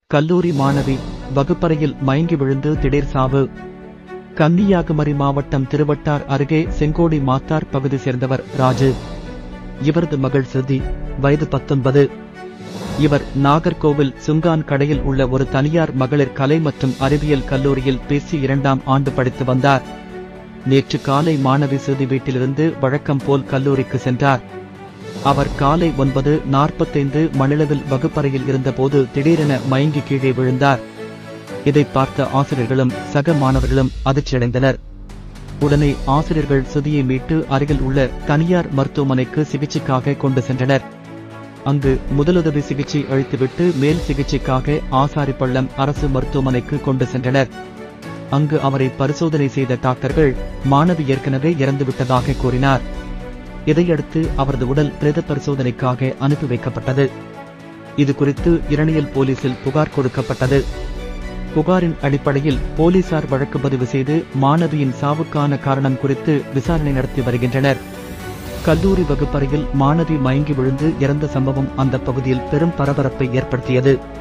கல்லூரி மாணவி வகுப்பறையில் மயங்கி விழுந்து திடீர் சாவு கன்னியாகுமரி மாவட்டம் திருவட்டார் அருகே செங்கோடி மாத்தார் பகுதி சேர்ந்தவர் ராஜு இவரது மகள் ஸ்ருதி வயது பத்தொன்பது இவர் நாகர்கோவில் சுங்கான் கடையில் உள்ள ஒரு தனியார் மகளிர் கலை மற்றும் அறிவியல் கல்லூரியில் பேசி இரண்டாம் ஆண்டு படித்து வந்தார் நேற்று காலை மாணவி ஸ்ருதி வீட்டிலிருந்து வழக்கம் போல் கல்லூரிக்கு சென்றார் அவர் காலை ஒன்பது நாற்பத்தைந்து மணிளவில் வகுப்பறையில் இருந்தபோது திடீரென மயங்கி கீழே விழுந்தார் இதை பார்த்த ஆசிரியர்களும் சக மாணவர்களும் அதிர்ச்சியடைந்தனர் உடனே ஆசிரியர்கள் சுதியை மீட்டு அருகில் உள்ள தனியார் மருத்துவமனைக்கு சிகிச்சைக்காக கொண்டு சென்றனர் அங்கு முதலுதவி சிகிச்சை அளித்துவிட்டு மேல் சிகிச்சைக்காக ஆசாரிப்பள்ளம் அரசு மருத்துவமனைக்கு கொண்டு சென்றனர் அங்கு அவரை பரிசோதனை செய்த டாக்டர்கள் மாணவி ஏற்கனவே இறந்துவிட்டதாக கூறினார் இதையடுத்து அவரது உடல் பிரேத பரிசோதனைக்காக அனுப்பி வைக்கப்பட்டது இது குறித்து இரணியல் போலீசில் புகார் கொடுக்கப்பட்டது புகாரின் அடிப்படையில் போலீசார் வழக்கு பதிவு செய்து மாணவியின் சாவுக்கான காரணம் குறித்து விசாரணை நடத்தி வருகின்றனர் கல்லூரி வகுப்பறையில் மாணவி மயங்கி விழுந்து இறந்த சம்பவம் அந்த பகுதியில் பெரும் பரபரப்பை ஏற்படுத்தியது